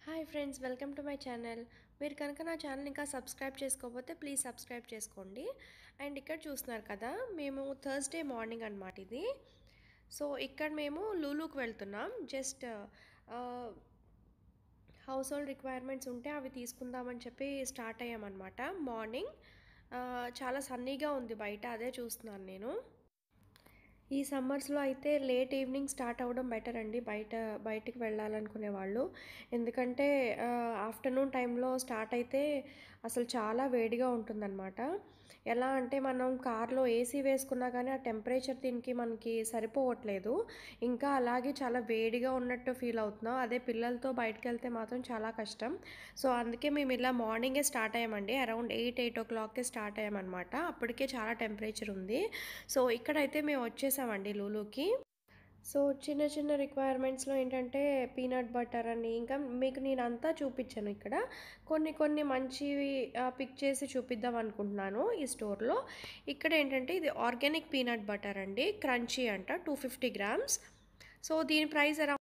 Hi friends welcome to my channel మీరు కనుక నా ఛానల్ ఇంకా సబ్స్క్రైబ్ చేసుకోకపోతే ప్లీజ్ సబ్స్క్రైబ్ చేసుకోండి అండ్ ఇక్కడ చూస్తున్నారు కదా మేము థర్స్డే మార్నింగ్ అనమాట ఇది సో ఇక్కడ మేము లూలుకి వెళ్తున్నాం జస్ట్ హౌస్ హోల్డ్ రిక్వైర్మెంట్స్ ఉంటే అవి తీసుకుందామని చెప్పి స్టార్ట్ అయ్యామన్నమాట మార్నింగ్ చాలా సన్నీగా ఉంది బయట అదే చూస్తున్నాను నేను ఈ సమ్మర్స్లో అయితే లేట్ ఈవినింగ్ స్టార్ట్ అవ్వడం బెటర్ అండి బయట బయటికి వెళ్ళాలనుకునే వాళ్ళు ఎందుకంటే ఆఫ్టర్నూన్ టైంలో స్టార్ట్ అయితే అసలు చాలా వేడిగా ఉంటుందన్నమాట ఎలా అంటే మనం కార్లో ఏసీ వేసుకున్నా కానీ ఆ టెంపరేచర్ దీనికి మనకి సరిపోవట్లేదు ఇంకా అలాగే చాలా వేడిగా ఉన్నట్టు ఫీల్ అవుతున్నాం అదే పిల్లలతో బయటకు వెళ్తే మాత్రం చాలా కష్టం సో అందుకే మేము ఇలా మార్నింగే స్టార్ట్ అయ్యామండి అరౌండ్ ఎయిట్ ఎయిట్ ఓ క్లాక్కే స్టార్ట్ అయ్యామన్నమాట అప్పటికే చాలా టెంపరేచర్ ఉంది సో ఇక్కడైతే మేము వచ్చేసామండి లూలుకి సో చిన్న చిన్న రిక్వైర్మెంట్స్లో ఏంటంటే పీనట్ బటర్ అని ఇంకా మీకు నేను అంతా చూపించాను ఇక్కడ కొన్ని కొన్ని మంచివి పిక్ చేసి చూపిద్దాం అనుకుంటున్నాను ఈ స్టోర్లో ఇక్కడ ఏంటంటే ఇది ఆర్గానిక్ పీనట్ బటర్ అండి క్రంచీ అంట టూ ఫిఫ్టీ గ్రామ్స్ సో దీని ప్రైస్ అరౌండ్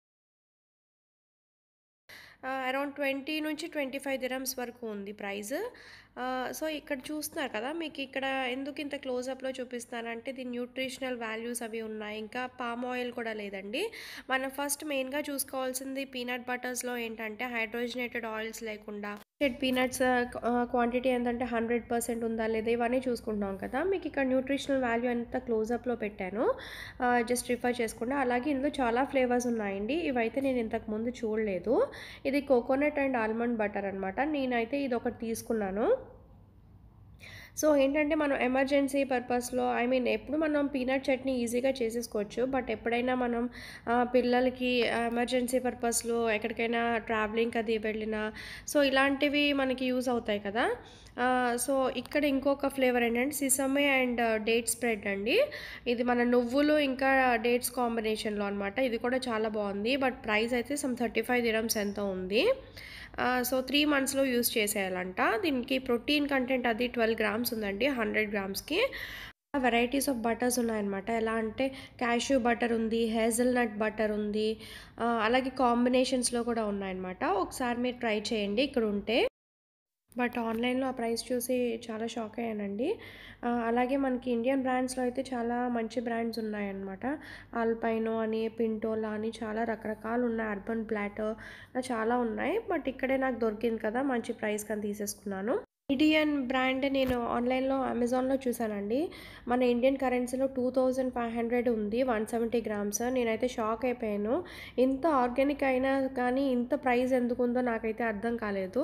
అరౌండ్ ట్వంటీ నుంచి ట్వంటీ ఫైవ్ దిరమ్స్ వరకు ఉంది ప్రైస్ సో ఇక్కడ చూస్తున్నారు కదా మీకు ఇక్కడ ఎందుకు ఇంత క్లోజప్లో చూపిస్తానంటే దీని న్యూట్రిషనల్ వాల్యూస్ అవి ఉన్నాయి ఇంకా పామ్ ఆయిల్ కూడా లేదండి మనం ఫస్ట్ మెయిన్గా చూసుకోవాల్సింది పీనట్ బటర్స్లో ఏంటంటే హైడ్రోజనేటెడ్ ఆయిల్స్ లేకుండా పీనట్స్ క్వాంటిటీ ఎంతంటే హండ్రెడ్ పర్సెంట్ ఉందా లేదా ఇవన్నీ చూసుకుంటున్నాం కదా మీకు ఇక్కడ న్యూట్రిషనల్ వాల్యూ ఎంత క్లోజప్లో పెట్టాను జస్ట్ రిఫర్ చేసుకుంటే అలాగే ఇందులో చాలా ఫ్లేవర్స్ ఉన్నాయండి ఇవైతే నేను ఇంతకు ముందు చూడలేదు ఇది కోకోనట్ అండ్ ఆల్మండ్ బటర్ అనమాట నేనైతే ఇది ఒకటి తీసుకున్నాను సో ఏంటంటే మనం ఎమర్జెన్సీ పర్పస్లో ఐ మీన్ ఎప్పుడు మనం పీనట్ చట్నీ ఈజీగా చేసేసుకోవచ్చు బట్ ఎప్పుడైనా మనం పిల్లలకి ఎమర్జెన్సీ పర్పస్లో ఎక్కడికైనా ట్రావెలింగ్ అది వెళ్ళినా సో ఇలాంటివి మనకి యూజ్ అవుతాయి కదా సో ఇక్కడ ఇంకొక ఫ్లేవర్ ఏంటంటే సిసమే అండ్ డేట్ స్ప్రెడ్ అండి ఇది మన నువ్వులు ఇంకా డేట్స్ కాంబినేషన్లో అనమాట ఇది కూడా చాలా బాగుంది బట్ ప్రైస్ అయితే సమ్ థర్టీ ఫైవ్ దిరమ్స్ ఎంత ఉంది సో త్రీ మంత్స్లో యూస్ చేసేయాలంట దీనికి ప్రోటీన్ కంటెంట్ అది ట్వెల్వ్ గ్రామ్స్ ఉందండి హండ్రెడ్ గ్రామ్స్కి వెరైటీస్ ఆఫ్ బటర్స్ ఉన్నాయన్నమాట ఎలా అంటే క్యాష్యూ బటర్ ఉంది హేజల్ నట్ బటర్ ఉంది అలాగే కాంబినేషన్స్లో కూడా ఉన్నాయన్నమాట ఒకసారి మీరు ట్రై చేయండి ఇక్కడ ఉంటే బట్ ఆన్లైన్లో ఆ ప్రైస్ చూసి చాలా షాక్ అయ్యానండి అలాగే మనకి ఇండియన్ బ్రాండ్స్లో అయితే చాలా మంచి బ్రాండ్స్ ఉన్నాయన్నమాట ఆల్పైనో అని పింటోలా అని చాలా రకరకాలు ఉన్నాయి అర్బన్ ప్లాటో చాలా ఉన్నాయి బట్ ఇక్కడే నాకు దొరికింది కదా మంచి ప్రైస్ కానీ తీసేసుకున్నాను ఇండియన్ బ్రాండ్ నేను ఆన్లైన్లో అమెజాన్లో చూసానండి మన ఇండియన్ కరెన్సీలో టూ థౌజండ్ ఫైవ్ హండ్రెడ్ ఉంది వన్ సెవెంటీ గ్రామ్స్ నేనైతే షాక్ అయిపోయాను ఇంత ఆర్గానిక్ అయినా కానీ ఇంత ప్రైస్ ఎందుకు ఉందో నాకైతే అర్థం కాలేదు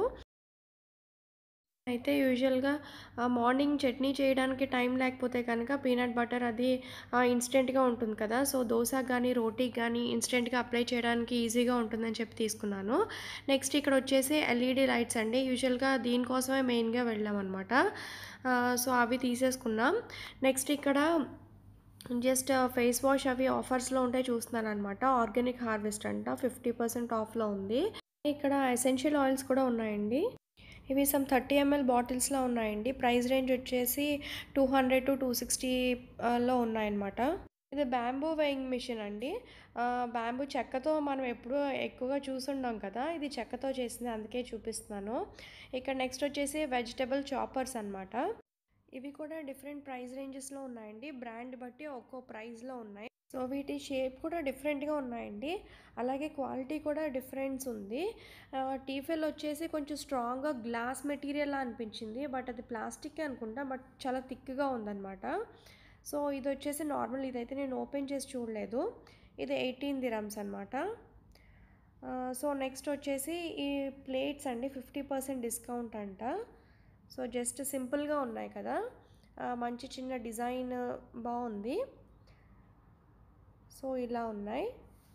అయితే యూజువల్గా మార్నింగ్ చట్నీ చేయడానికి టైం లేకపోతే కనుక పీనట్ బటర్ అది ఇన్స్టెంట్గా ఉంటుంది కదా సో దోశకి కానీ రోటీకి కానీ ఇన్స్టెంట్గా అప్లై చేయడానికి ఈజీగా ఉంటుందని చెప్పి తీసుకున్నాను నెక్స్ట్ ఇక్కడ వచ్చేసి ఎల్ఈడి లైట్స్ అండి యూజువల్గా దీనికోసమే మెయిన్గా వెళ్ళామన్నమాట సో అవి తీసేసుకున్నాం నెక్స్ట్ ఇక్కడ జస్ట్ ఫేస్ వాష్ అవి ఆఫర్స్లో ఉంటే చూస్తున్నాను అనమాట ఆర్గానిక్ హార్వెస్ట్ అంట ఫిఫ్టీ పర్సెంట్ ఆఫ్లో ఉంది ఇక్కడ ఎసెన్షియల్ ఆయిల్స్ కూడా ఉన్నాయండి ఇవి సమ్ థర్టీ ఎంఎల్ బాటిల్స్లో ఉన్నాయండి ప్రైస్ రేంజ్ వచ్చేసి టూ హండ్రెడ్ టు టూ సిక్స్టీలో ఉన్నాయన్నమాట ఇది బ్యాంబూ వెయింగ్ మిషన్ అండి బ్యాంబూ చెక్కతో మనం ఎప్పుడూ ఎక్కువగా చూసుంటాం కదా ఇది చెక్కతో చేసింది అందుకే చూపిస్తున్నాను ఇక్కడ నెక్స్ట్ వచ్చేసి వెజిటబుల్ చాపర్స్ అనమాట ఇవి కూడా డిఫరెంట్ ప్రైస్ రేంజెస్లో ఉన్నాయండి బ్రాండ్ బట్టి ఒక్కో ప్రైస్లో ఉన్నాయి సో వీటి షేప్ కూడా డిఫరెంట్గా ఉన్నాయండి అలాగే క్వాలిటీ కూడా డిఫరెన్స్ ఉంది టీఫెల్ వచ్చేసి కొంచెం స్ట్రాంగ్గా గ్లాస్ మెటీరియల్ అనిపించింది బట్ అది ప్లాస్టిక్ అనుకుంటా బట్ చాలా థిక్గా ఉందన్నమాట సో ఇది వచ్చేసి నార్మల్ ఇదైతే నేను ఓపెన్ చేసి చూడలేదు ఇది ఎయిటీన్ దిరమ్స్ అనమాట సో నెక్స్ట్ వచ్చేసి ఈ ప్లేట్స్ అండి ఫిఫ్టీ పర్సెంట్ డిస్కౌంట్ అంట సో జస్ట్ సింపుల్గా ఉన్నాయి కదా మంచి చిన్న డిజైన్ బాగుంది సో ఇలా ఉన్నాయి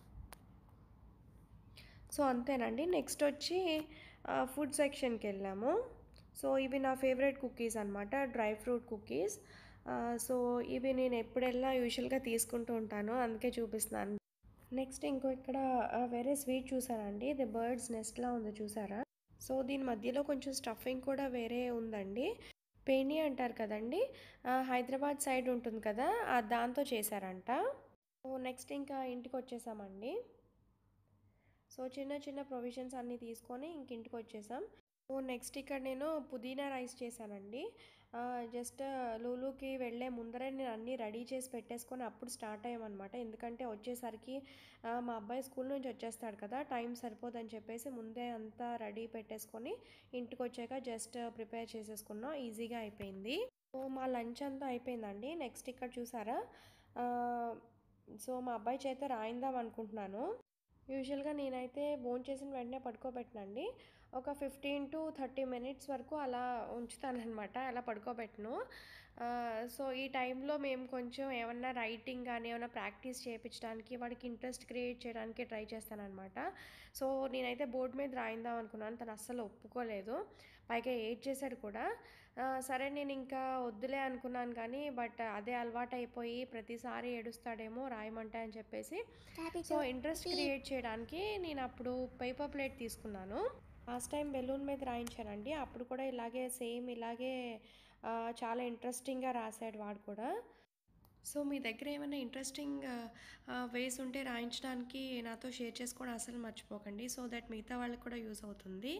సో అంతేనండి నెక్స్ట్ వచ్చి ఫుడ్ సెక్షన్కి వెళ్ళాము సో ఇవి నా ఫేవరెట్ కుకీస్ అనమాట డ్రై ఫ్రూట్ కుకీస్ సో ఇవి నేను ఎప్పుడెల్లా యూజువల్గా తీసుకుంటూ ఉంటాను అందుకే చూపిస్తున్నాను నెక్స్ట్ ఇంకో ఇక్కడ వేరే స్వీట్ చూసారండి ఇది బర్డ్స్ నెస్ట్లా ఉంది చూసారా సో దీని మధ్యలో కొంచెం స్టఫింగ్ కూడా వేరే ఉందండి పేణి అంటారు కదండి హైదరాబాద్ సైడ్ ఉంటుంది కదా దాంతో చేశారంట సో నెక్స్ట్ ఇంకా ఇంటికి వచ్చేసామండి సో చిన్న చిన్న ప్రొవిజన్స్ అన్నీ తీసుకొని ఇంక ఇంటికి వచ్చేసాం సో నెక్స్ట్ ఇక్కడ నేను పుదీనా రైస్ చేశానండి ఆ, జస్ట్ లూలుకి వెళ్ళే ముందరే నేను అన్నీ రెడీ చేసి పెట్టేసుకొని అప్పుడు స్టార్ట్ అయ్యామన్నమాట ఎందుకంటే వచ్చేసరికి ఆ, మా అబ్బాయి స్కూల్ నుంచి వచ్చేస్తాడు కదా టైం సరిపోదని చెప్పేసి ముందే అంతా రెడీ పెట్టేసుకొని ఇంటికి వచ్చాక జస్ట్ ప్రిపేర్ చేసేసుకున్నాం ఈజీగా అయిపోయింది సో మా లంచ్ అంతా అయిపోయిందండి నెక్స్ట్ ఇక్కడ చూసారా ఆ, సో మా అబ్బాయి చేత రాయిందాం అనుకుంటున్నాను యూజువల్గా నేనైతే భోజనం చేసిన వెంటనే పడుకోబెట్టనండి ఒక ఫిఫ్టీన్ టు థర్టీ మినిట్స్ వరకు అలా ఉంచుతానమాట అలా పడుకోబెట్టను ఆ, సో ఈ టైంలో మేము కొంచెం ఏమన్నా రైటింగ్ కానీ ఏమైనా ప్రాక్టీస్ చేయించడానికి వాడికి ఇంట్రెస్ట్ క్రియేట్ చేయడానికి ట్రై చేస్తానన్నమాట సో నేనైతే బోర్డు మీద రాయిందాం అనుకున్నాను తను అస్సలు ఒప్పుకోలేదు పైగా ఏడ్ చేశాడు కూడా ఆ, సరే నేను ఇంకా వద్దులే అనుకున్నాను కానీ బట్ అదే అలవాటు అయిపోయి ప్రతిసారి ఏడుస్తాడేమో రాయమంటే అని చెప్పేసి సో ఇంట్రెస్ట్ క్రియేట్ చేయడానికి నేను అప్పుడు పేపర్ ప్లేట్ తీసుకున్నాను లాస్ట్ టైం బెలూన్ మీద రాయించానండి అప్పుడు కూడా ఇలాగే సేమ్ ఇలాగే ఆ, చాలా ఇంట్రెస్టింగ్గా రాశాడు వాడు కూడా సో మీ దగ్గర ఏమైనా ఇంట్రెస్టింగ్ వేస్ ఉంటే రాయించడానికి నాతో షేర్ చేసుకోవడం అసలు మర్చిపోకండి సో దట్ మిగతా వాళ్ళకి కూడా యూస్ అవుతుంది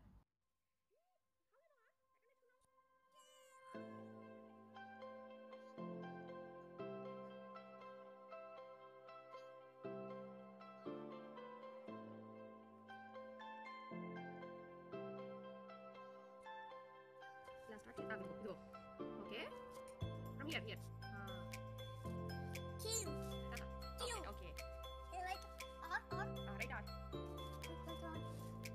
Let's start it. Ah, go. Okay. From here, here. Ah. Two. Okay, okay. They like hot, hot. Ah, right on. That's on.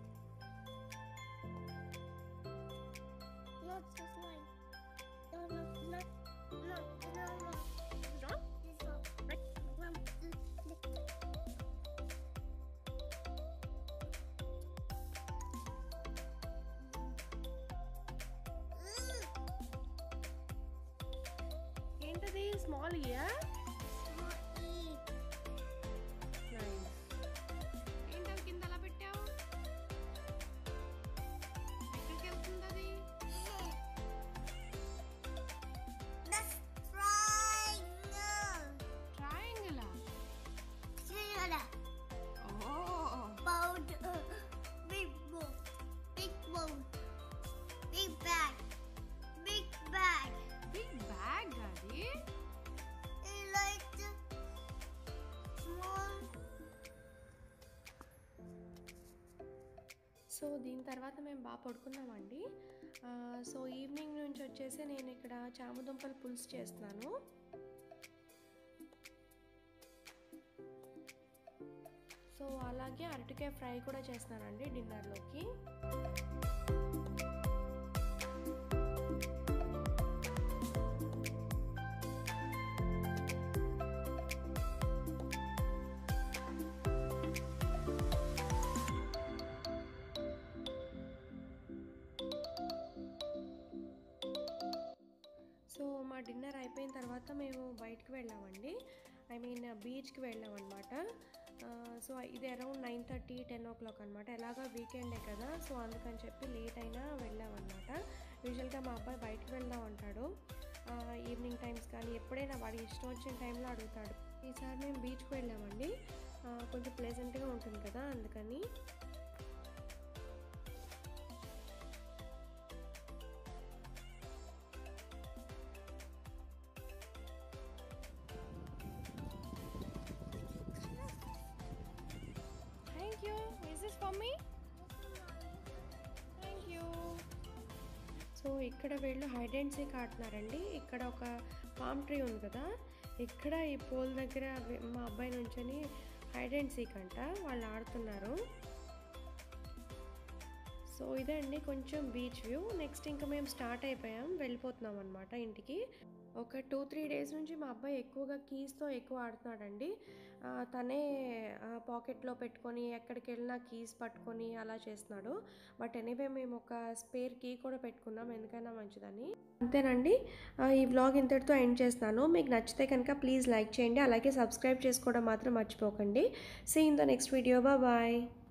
No, it's just mine. No, no, no, no, no, no. This is wrong? This one. Right. One, two, three. Mm. ఏంటది small E Small E. ఏంటి అది కింద అలా పెట్టావు ఎక్కడికి వెళ్తుంది అది That's triangle. Triangle Triangle. ఓ Boat. Big boat. Big boat. Big bag. Big bag. Big bag అది He likes small. సో దీని తర్వాత మేము బాగా పడుకున్నామండి ఆ, సో ఈవినింగ్ నుంచి వచ్చేసి నేను ఇక్కడ చామదుంపల పులుసు చేస్తున్నాను సో అలాగే అరటికాయ ఫ్రై కూడా చేస్తున్నానండి డిన్నర్లోకి సో మా డిన్నర్ అయిపోయిన తర్వాత మేము బయటకు వెళ్ళామండి ఐ మీన్ బీచ్కి వెళ్ళామన్నమాట ఆ, సో ఇది around nine thirty ten o'clock అనమాట ఎలాగో వీకెండే కదా సో అందుకని చెప్పి లేట్ అయినా వెళ్ళామన్నమాట యూజువల్గా మా అబ్బాయి బయటకు వెళ్దాం అంటాడు ఆ, ఈవినింగ్ టైమ్స్ కానీ ఎప్పుడైనా వాడికి ఇష్టం వచ్చిన టైంలో అడుగుతాడు ఈసారి మేము బీచ్కి వెళ్ళామండి ఆ, కొంచెం ప్లెజెంట్గా ఉంటుంది కదా అందుకని thank you is this for me thank you so ఇక్కడ వీళ్ళు హైడ్ అండ్ సీక్ ఆడుతున్నారండి ఇక్కడ ఒక పామ్ ట్రీ ఉంది కదా ఇక్కడ ఈ పోల్ దగ్గర వి- మా అబ్బాయి నుంచొని హైడ్ అండ్ సీక్ అంట వాళ్ళు ఆడుతున్నారు సో ఇదే అండి కొంచెం బీచ్ వ్యూ నెక్స్ట్ ఇంకా మేము స్టార్ట్ అయిపోయాం వెళ్ళిపోతున్నాం అనమాట ఇంటికి ఒక టూ త్రీ డేస్ నుంచి మా అబ్బాయి ఎక్కువగా కీస్తో ఎక్కువ ఆడుతున్నాడండి ఆ, తనే పాకెట్లో పెట్టుకొని ఎక్కడికి వెళ్ళినా కీస్ పట్టుకొని అలా చేస్తున్నాడు బట్ ఎనీవే మేము ఒక స్పేర్ కీ కూడా పెట్టుకున్నాం ఎందుకైనా మంచిదని అంతేనండి ఆ, ఈ వ్లాగ్ ఇంతటితో ఎండ్ చేస్తున్నాను మీకు నచ్చితే కనుక ప్లీజ్ లైక్ చేయండి అలాగే సబ్స్క్రైబ్ చేసుకోవడం మాత్రం మర్చిపోకండి see in the next video bye